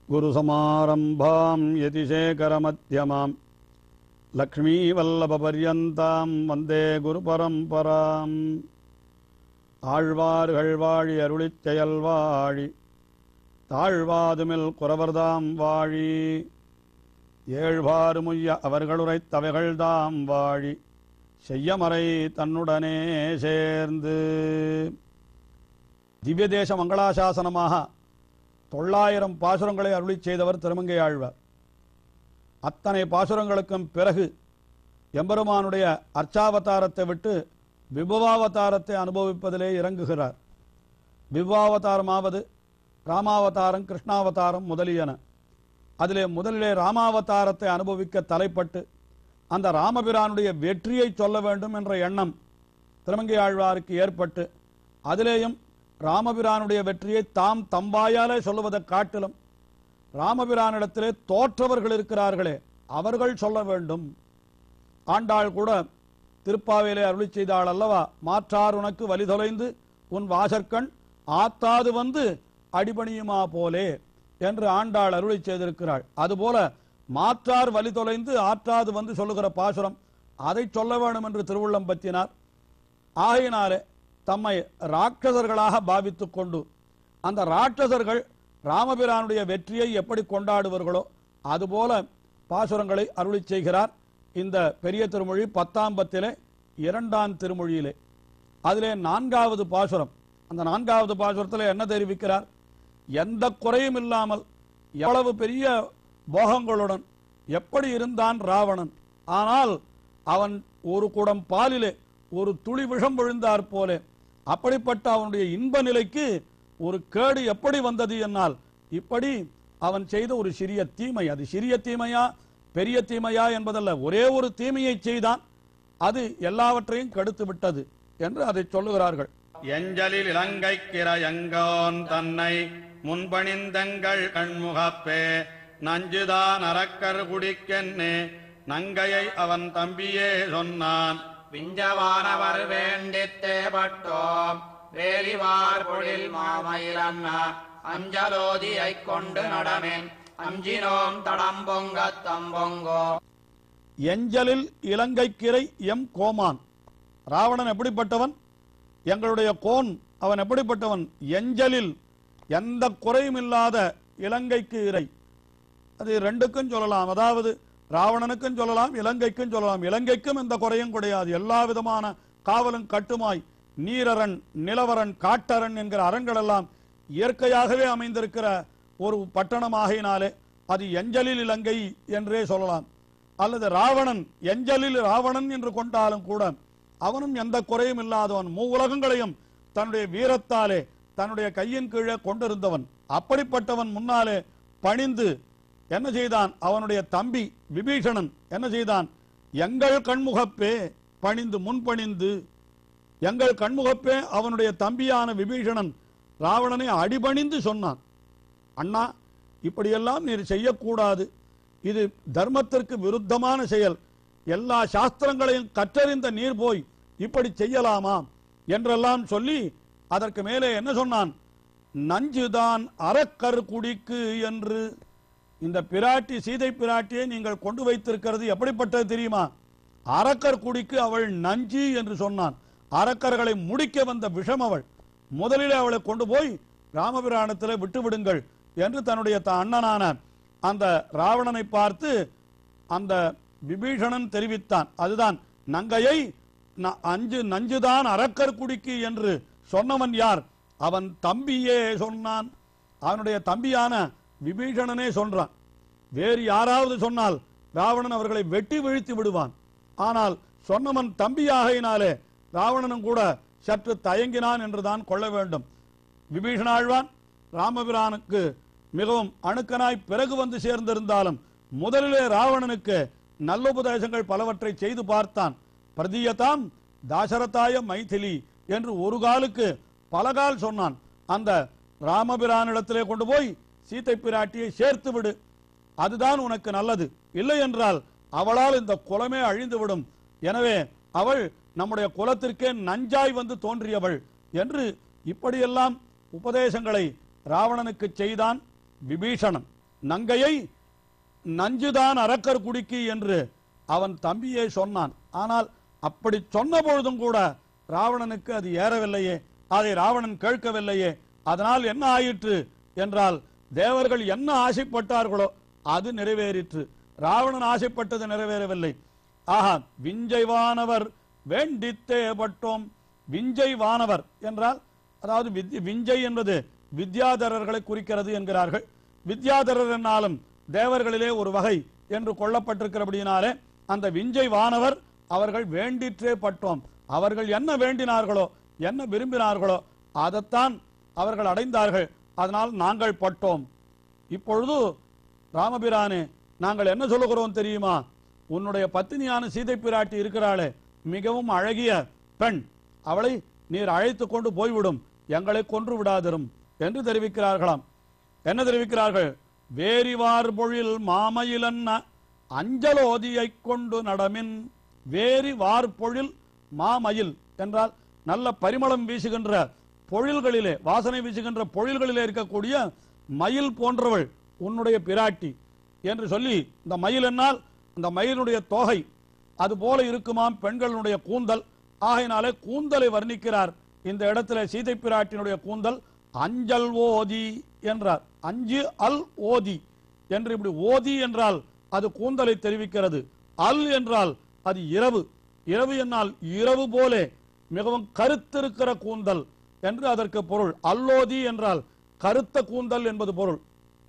अस्मद्गुरुसमारम्भां यतिशेखरमध्यमां லக்ஷ்மீவல்லபபர்யந்தாம் வந்தே குருபரம்பராம் ஆழ்வார்கள் வாழி அருளிச் செயல் வாழி தாழ்வாதுமில் குறவர்தாம் வாழி ஏழ்வாறுமுய்ய அவர்களுரைத்தவைகள்தாம் வாழி செய்யமறை தன்னுடனே சேர்ந்து திவ்ய தேச மங்களாசாசனமாக தொள்ளாயிரம் பாசுரங்களை அருளிச் செய்தவர் திருமங்கை ஆழ்வார் அத்தனை பாசுரங்களுக்கும் பிறகு எம்பெருமானுடைய அர்ச்சாவதாரத்தை விட்டு விபவாவதாரத்தை அனுபவிப்பதிலே இறங்குகிறார் விபவாவதாரமாவது ராமாவதாரம் கிருஷ்ணாவதாரம் முதலியன அதிலே முதலிலே ராமாவதாரத்தை அனுபவிக்க தலைப்பட்டு அந்த ராமபிரானுடைய வெற்றியை சொல்ல வேண்டும் என்ற எண்ணம் திருமங்கை ஆழ்வாருக்கு ஏற்பட்டு அதிலேயும் ராமபிரானுடைய வெற்றியை தாம் தம்பாயாலே சொல்லுவதைக் காட்டிலும் ராமபிரானிடத்திலே தோற்றவர்கள் இருக்கிறார்களே அவர்கள் சொல்ல வேண்டும் ஆண்டாள் கூட திருப்பாவையிலே அருளி செய்தாள் அல்லவா மாற்றார் உனக்கு வழி தொலைந்து உன் வாசற்கண் ஆத்தாது வந்து அடிபணியுமா போலே என்று ஆண்டாள் அருளி செய்திருக்கிறாள் அதுபோல மாற்றார் வழி தொலைந்து ஆற்றாது வந்து சொல்லுகிற பாசுரம் அதை சொல்ல வேண்டும் என்று திருவுள்ளம் பற்றினார் ஆகையினாலே தம்மை ராட்சசர்களாக பாவித்துக் கொண்டு அந்த ராட்சசர்கள் ராமபிரானுடைய வெற்றியை எப்படி கொண்டாடுவார்களோ அதுபோல பாசுரங்களை அருளி செய்கிறார் இந்த பெரிய திருமொழி பத்தாம் பத்திலே இரண்டாம் திருமொழியிலே அதிலே நான்காவது பாசுரம் அந்த நான்காவது பாசுரத்தில் என்ன தெரிவிக்கிறார் எந்த குறையும் இல்லாமல் எவ்வளவு பெரிய போகங்களுடன் எப்படி இருந்தான் ராவணன் ஆனால் அவன் ஒரு குடம் பாலிலே ஒரு துளி விஷம் விழுந்தார் போலே அப்படிப்பட்ட அவனுடைய இன்ப நிலைக்கு ஒரு கேடு எப்படி வந்தது என்னால் இப்படி அவன் செய்த ஒரு சிறிய தீமை அது சிறிய தீமையா பெரிய தீமையா என்பதல்ல ஒரே ஒரு தீமையை செய்தான் அது எல்லாவற்றையும் கெடுத்து விட்டது என்று அதை சொல்லுகிறார்கள் எஞ்சலில் இலங்கைக்கிற எங்கோன் தன்னை முன்பணிந்தங்கள் கண்முகப்பே நஞ்சுதான் அரக்கர் குடிக்கென்னே நங்கையை அவன் தம்பியே சொன்னான் விஞ்சவானவர் வேண்டித்தே பட்டோம் வேலிவார் பொழில் மாமயிலன்ன அஞ்சலோதியைக் கொண்டு நடமேன் அஞ்சினோம் தடம்பொங்கத் தம்பொங்கோ எஞ்சலில் இலங்கைக்கிரை எம் கோமான் ராவணன் எப்படிப்பட்டவன் எங்களுடைய கோன் அவன் எப்படிப்பட்டவன் எஞ்சலில் எந்த குறையும் இல்லாத இலங்கைக்கு இறை அது ரெண்டுக்கும் சொல்லலாம் அதாவது ராவணனுக்கும் சொல்லலாம் இலங்கைக்கும் சொல்லலாம் இலங்கைக்கும் எந்த குறையும் கிடையாது எல்லா விதமான காவலும் கட்டுமாய் நீரரண் நிலவரன் காட்டரண் என்கிற அரண்கள் எல்லாம் இயற்கையாகவே அமைந்திருக்கிற ஒரு பட்டணமாகினாலே அது எஞ்சலில் இலங்கை என்றே சொல்லலாம் அல்லது ராவணன் எஞ்சலில் ராவணன் என்று கொண்டாலும் கூட அவனும் எந்த குறையும் இல்லாதவன் மூவுலகங்களையும் தன்னுடைய வீரத்தாலே தன்னுடைய கையின் கீழே கொண்டிருந்தவன் அப்படிப்பட்டவன் முன்னாலே பணிந்து என்ன செய்தான் அவனுடைய தம்பி விபீஷணன் என்ன செய்தான் எங்கள் கண்முகப்பே பணிந்து முன்பணிந்து எங்கள் கண்முகப்பே அவனுடைய தம்பியான விபீஷணன் ராவணனை அடிபணிந்து சொன்னான் அண்ணா இப்படியெல்லாம் நீர் செய்யக்கூடாது இது தர்மத்திற்கு விருத்தமான செயல் எல்லா சாஸ்திரங்களையும் கற்றறிந்த நீர் போய் இப்படி செய்யலாமா என்றெல்லாம் சொல்லி அதற்கு மேலே என்ன சொன்னான் நஞ்சுதான் அறக்கரு குடிக்கு என்று இந்த பிராட்டி சீதை பிராட்டியை நீங்கள் கொண்டு வைத்திருக்கிறது எப்படிப்பட்டது தெரியுமா அரக்கர் குடிக்கு அவள் நஞ்சு என்று சொன்னான் அரக்கர்களை முடிக்க வந்த விஷம் அவள் முதலிலே அவளை கொண்டு போய் ராமபிராணத்தில் விட்டு விடுங்கள் என்று தன்னுடைய த- அண்ணனான அந்த ராவணனை பார்த்து அந்த விபீஷணன் தெரிவித்தான் அதுதான் நங்கையை ந- அஞ்சு நஞ்சுதான் அரக்கர் குடிக்கு என்று சொன்னவன் யார் அவன் தம்பியே சொன்னான் அவனுடைய தம்பியான விபீஷணனே சொல்றான் வேறு யாராவது சொன்னால் ராவணன் அவர்களை வெட்டி வீழ்த்தி விடுவான் ஆனால் சொன்னவன் தம்பியாகையினாலே ராவணனும் கூட சற்று தயங்கினான் என்றுதான் கொள்ள வேண்டும் விபீஷணாழ்வான் ராமபிரானுக்கு மிகவும் அணுக்கனாய் பிறகு வந்து சேர்ந்திருந்தாலும் முதலிலே ராவணனுக்கு நல்லுபதேசங்கள் பலவற்றை செய்து பார்த்தான் பிரதியதாம் தாசரதாய மைதிலி என்று ஒரு காலுக்கு பலகால் சொன்னான் அந்த ராமபிரானிடத்திலே கொண்டு போய் சீதை பிராட்டியை சேர்த்து விடு அதுதான் உனக்கு நல்லது இல்லை என்றால் அவளால் இந்த குலமே அழிந்துவிடும் எனவே அவள் நம்முடைய குலத்திற்கே நஞ்சாய் வந்து தோன்றியவள் என்று இப்படியெல்லாம் உபதேசங்களை ராவணனுக்கு செய்தான் விபீஷணன் நங்கையை நஞ்சுதான் அரக்கர் குடிக்கு என்று அவன் தம்பியே சொன்னான் ஆனால் அப்படி சொன்ன பொழுதும் கூட ராவணனுக்கு அது ஏறவில்லையே அதை ராவணன் கேட்கவில்லையே அதனால் என்ன ஆயிற்று என்றால் தேவர்கள் என்ன ஆசைப்பட்டார்களோ அது நிறைவேறிற்று ராவணன் ஆசைப்பட்டது நிறைவேறவில்லை ஆஹா விஞ்சை வானவர் வேண்டித்தே பட்டோம் விஞ்சை வானவர் என்றால் அதாவது வித்- விஞ்சை என்பது வித்யாதரர்களை குறிக்கிறது என்கிறார்கள் வித்யாதரர் என்னாலும் தேவர்களிலே ஒரு வகை என்று கொள்ளப்பட்டிருக்கிறபடியினாலே அந்த விஞ்சை வானவர் அவர்கள் வேண்டிற்றே பட்டோம் அவர்கள் என்ன வேண்டினார்களோ என்ன விரும்பினார்களோ அதைத்தான் அவர்கள் அடைந்தார்கள் அதனால் நாங்கள் பட்டோம் இப்பொழுது ராமபிரானே நாங்கள் என்ன சொல்லுகிறோம் தெரியுமா உன்னுடைய பத்தினியான சீதை பிராட்டி இருக்கிறாளே மிகவும் அழகிய பெண் அவளை நீர் அழைத்து கொண்டு போய்விடும் எங்களை கொன்று விடாதிரும் என்று தெரிவிக்கிறார்களாம் என்ன தெரிவிக்கிறார்கள் வேரிவார் பொழில் மாமயிலன்ன அஞ்சலோதியைக் கொண்டு நடமின் வேரி வார்பொழில் மாமயில் என்றால் நல்ல பரிமளம் வீசுகின்ற பொழில்களிலே வாசனை வீசுகின்ற பொழில்களிலே இருக்கக்கூடிய மயில் போன்றவள் உன்னுடைய பிராட்டி என்று சொல்லி இந்த மயில் என்னால் இந்த மயிலுடைய தொகை அது போல இருக்குமாம் பெண்களுடைய கூந்தல் ஆகையினாலே கூந்தலை வர்ணிக்கிறார் இந்த இடத்துல சீதை பிராட்டினுடைய கூந்தல் அஞ்சல் ஓதி என்றார் அஞ்சு அல் ஓதி என்று இப்படி ஓதி என்றால் அது கூந்தலை தெரிவிக்கிறது அல் என்றால் அது இரவு இரவு என்னால் இரவு போலே மிகவும் கருத்திருக்கிற கூந்தல் என்று அதற்கு பொருள் அல்லோதி என்றால் கருத்த கூந்தல் என்பது பொருள்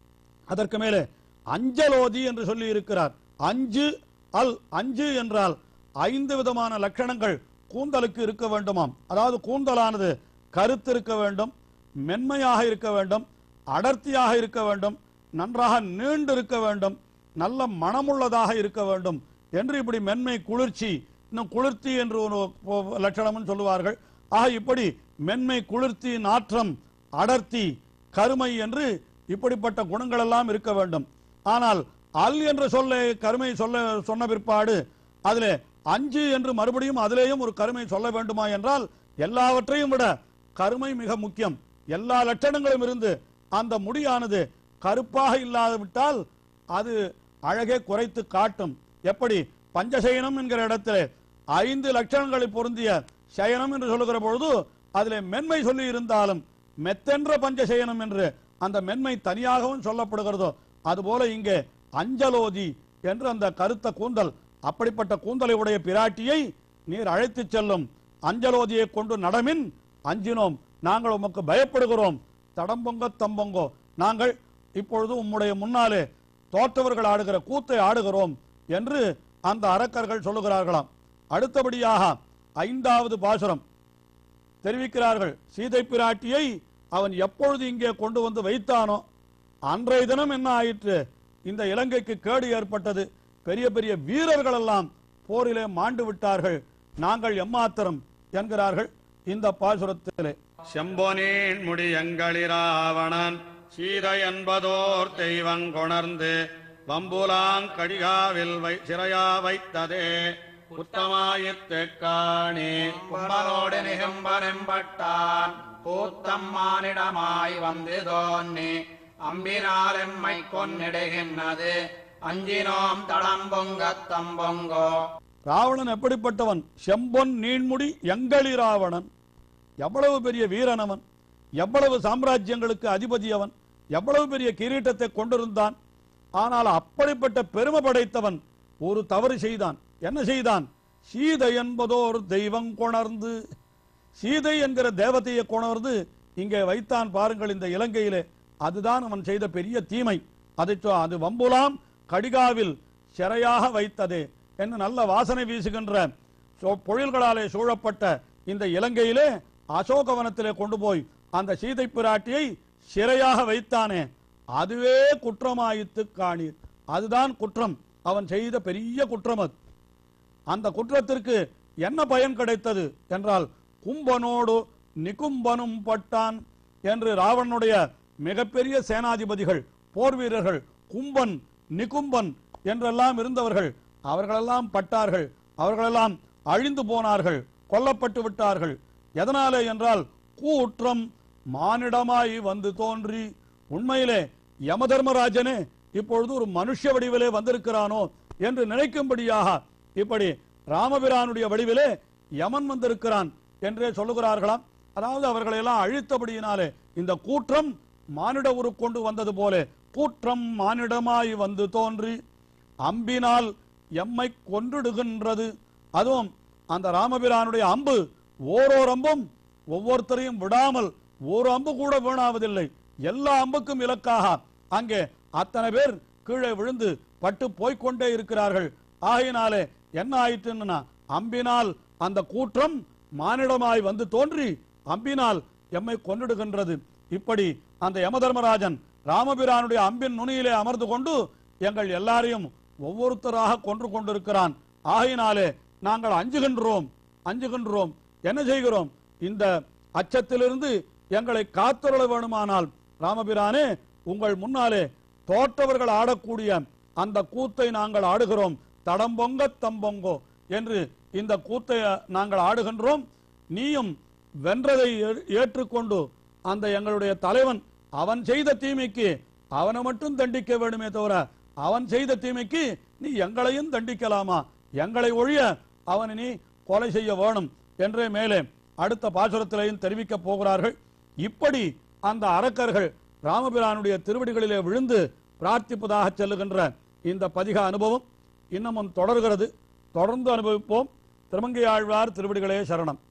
அதற்கு மேலே அஞ்சலோதி என்று சொல்லி இருக்கிறார் அஞ்சு அல் அஞ்சு என்றால் ஐந்து விதமான லட்சணங்கள் கூந்தலுக்கு இருக்க வேண்டுமாம் அதாவது கூந்தலானது கருத்து இருக்க வேண்டும் மென்மையாக இருக்க வேண்டும் அடர்த்தியாக இருக்க வேண்டும் நன்றாக நீண்டு இருக்க வேண்டும் நல்ல மனமுள்ளதாக இருக்க வேண்டும் என்று இப்படி மென்மை குளிர்ச்சி இன்னும் குளிர்ச்சி என்று ஒரு ஒ- லட்சணம்னு சொல்லுவார்கள் ஆக இப்படி மென்மை குளிர்ச்சி நாற்றம் அடர்த்தி கருமை என்று இப்படிப்பட்ட குணங்கள் எல்லாம் இருக்க வேண்டும் ஆனால் அல் என்ற சொல்லை கருமை சொல்ல சொன்ன பிற்பாடு அதிலே அஞ்சு என்று மறுபடியும் அதிலேயும் ஒரு கருமை சொல்ல வேண்டுமா என்றால் எல்லாவற்றையும் விட கருமை மிக முக்கியம் எல்லா லட்சணங்களும் இருந்து அந்த முடியானது கருப்பாக இல்லாவிட்டால் அது அழகே குறைத்து காட்டும் எப்படி பஞ்சசயனம் என்கிற இடத்திலே ஐந்து லட்சணங்களை பொருந்திய சயனம் என்று சொல்லுகிற பொழுது அதிலே மென்மை சொல்லி இருந்தாலும் மெத்தென்ற பஞ்சசயனம் என்று அந்த மென்மை தனியாகவும் சொல்லப்படுகிறதோ அதுபோல இங்கே அஞ்சலோதி என்று அந்த கருத்த கூந்தல் அப்படிப்பட்ட கூந்தலை உடைய பிராட்டியை நீர் அழைத்துச் செல்லும் அஞ்சலோதியை கொண்டு நடமின் அஞ்சினோம் நாங்கள் உமக்கு பயப்படுகிறோம் தடம்பொங்க தம்பொங்கோ நாங்கள் இப்பொழுது உம்முடைய முன்னாலே தோற்றவர்கள் ஆடுகிற கூத்தை ஆடுகிறோம் என்று அந்த அரக்கர்கள் சொல்லுகிறார்களாம் அடுத்தபடியாக ஐந்தாவது பாசுரம் தெரிவிக்கிறார்கள் சீதை பிராட்டியை அவன் எப்பொழுது இங்கே கொண்டு வந்து வைத்தானோ அன்றைய தினம் என்ன ஆயிற்று இந்த இலங்கைக்கு கேடு ஏற்பட்டது பெரிய பெரிய வீரர்கள் எல்லாம் போரிலே மாண்டு விட்டார்கள் நாங்கள் எம்மாத்திரம் என்கிறார்கள் இந்த பாசுரத்திலே செம்பொனீன் முடியங்களிராவணன் சீதை என்பதோர் தெய்வங்கொணர்ந்து வம்புலாங் கடிகாவில் வை சிறையா வைத்ததே உத்தமாயித்து காணே கும்பலோடு நிகம்பனெம்பட்டான் கூத்தம்மானிடமாய் வந்து தோன்னி அம்பினால் எம்மை கொன்னிடுகின்றது அஞ்சினோம் தளம்பொங்கத் தம்பொங்கோ ராவணன் எப்படிப்பட்டவன் செம்பொன் நீண்முடி எங்களி ராவணன் எவ்வளவு பெரிய வீரன் அவன் எவ்வளவு சாம்ராஜ்யங்களுக்கு அதிபதி அவன் எவ்வளவு பெரிய கிரீட்டத்தை கொண்டிருந்தான் ஆனால் அப்படிப்பட்ட பெருமை படைத்தவன் ஒரு தவறு செய்தான் என்ன செய்தான் சீதை என்பதோர் தெய்வம் கொணர்ந்து சீதை என்கிற தேவதையை கொணர்ந்து இங்கே வைத்தான் பாருங்கள் இந்த இலங்கையிலே அதுதான் அவன் செய்த பெரிய தீமை அதை சொ- அது வம்புலாம் கடிகாவில் சிறையாக வைத்ததே என்று நல்ல வாசனை வீசுகின்ற சோ- பொழில்களாலே சூழப்பட்ட இந்த இலங்கையிலே அசோகவனத்திலே கொண்டு போய் அந்த சீதை பிராட்டியை சிறையாக வைத்தானே அதுவே குற்றமாயித்து காணீர் அதுதான் குற்றம் அவன் செய்த பெரிய குற்றம் அது அந்த குற்றத்திற்கு என்ன பயன் கிடைத்தது என்றால் கும்பனோடு நிகும்பனும் பட்டான் என்று ராவணனுடைய மிகப்பெரிய சேனாதிபதிகள் போர் வீரர்கள் கும்பன் நிகும்பன் என்றெல்லாம் இருந்தவர்கள் அவர்களெல்லாம் பட்டார்கள் அவர்களெல்லாம் அழிந்து போனார்கள் கொல்லப்பட்டு விட்டார்கள் எதனாலே என்றால் கூற்றம் மானிடமாய் வந்து தோன்றி உண்மையிலே யமதர்மராஜனே இப்பொழுது ஒரு மனுஷ வடிவிலே வந்திருக்கிறானோ என்று நினைக்கும்படியாக இப்படி ராமபிரானுடைய வடிவிலே யமன் வந்திருக்கிறான் என்றே சொல்லுகிறார்களாம் அதாவது அவர்களை எல்லாம் அழித்தபடியினாலே இந்த கூற்றம் மானிட உருக்கொண்டு வந்தது போல கூற்றம் மானிடமாய் வந்து தோன்றி அம்பினால் எம்மை கொன்றிடுகின்றது அதுவும் அந்த ராமபிரானுடைய அம்பு ஓரோர் அம்பும் ஒவ்வொருத்தரையும் விடாமல் ஒரு அம்பு கூட வீணாவதில்லை எல்லா அம்புக்கும் இலக்காக அங்கே அத்தனை பேர் கீழே விழுந்து பட்டு போய்க்கொண்டே இருக்கிறார்கள் ஆகையினாலே என்ன ஆயிற்றுன்னா அம்பினால் அந்த கூற்றம் மானிடமாய் வந்து தோன்றி அம்பினால் எம்மை கொன்னிடுகின்றது இப்படி அந்த யமதர்மராஜன் ராமபிரானுடைய அம்பின் நுனியிலே அமர்ந்து கொண்டு எங்கள் எல்லாரையும் ஒவ்வொருத்தராக கொன்று கொண்டிருக்கிறான் ஆகையினாலே நாங்கள் அஞ்சுகின்றோம் அஞ்சுகின்றோம் என்ன செய்கிறோம் இந்த அச்சத்திலிருந்து எங்களை காத்துருள வேணுமானால் ராமபிரானே உங்கள் முன்னாலே தோற்றவர்கள் ஆடக்கூடிய அந்த கூத்தை நாங்கள் ஆடுகிறோம் தடம்பொங்க தம்பொங்கோ என்று இந்த கூத்தை நாங்கள் ஆடுகின்றோம் நீயும் வென்றதை ஏ- ஏற்றுக்கொண்டு அந்த எங்களுடைய தலைவன் அவன் செய்த தீமைக்கு அவனை மட்டும் தண்டிக்க வேண்டுமே தவிர அவன் செய்த தீமைக்கு நீ எங்களையும் தண்டிக்கலாமா எங்களை ஒழிய அவனை நீ கொலை செய்ய வேணும் என்றே மேலே அடுத்த பாசுரத்திலையும் தெரிவிக்கப் போகிறார்கள் இப்படி அந்த அரக்கர்கள் ராமபிரானுடைய திருவடிகளிலே விழுந்து பிரார்த்திப்பதாக செல்லுகின்ற இந்த பதிக அனுபவம் இன்னமும் தொடர்கிறது தொடர்ந்து அனுபவிப்போம் திருமங்கை ஆழ்வார் திருவடிகளே சரணம்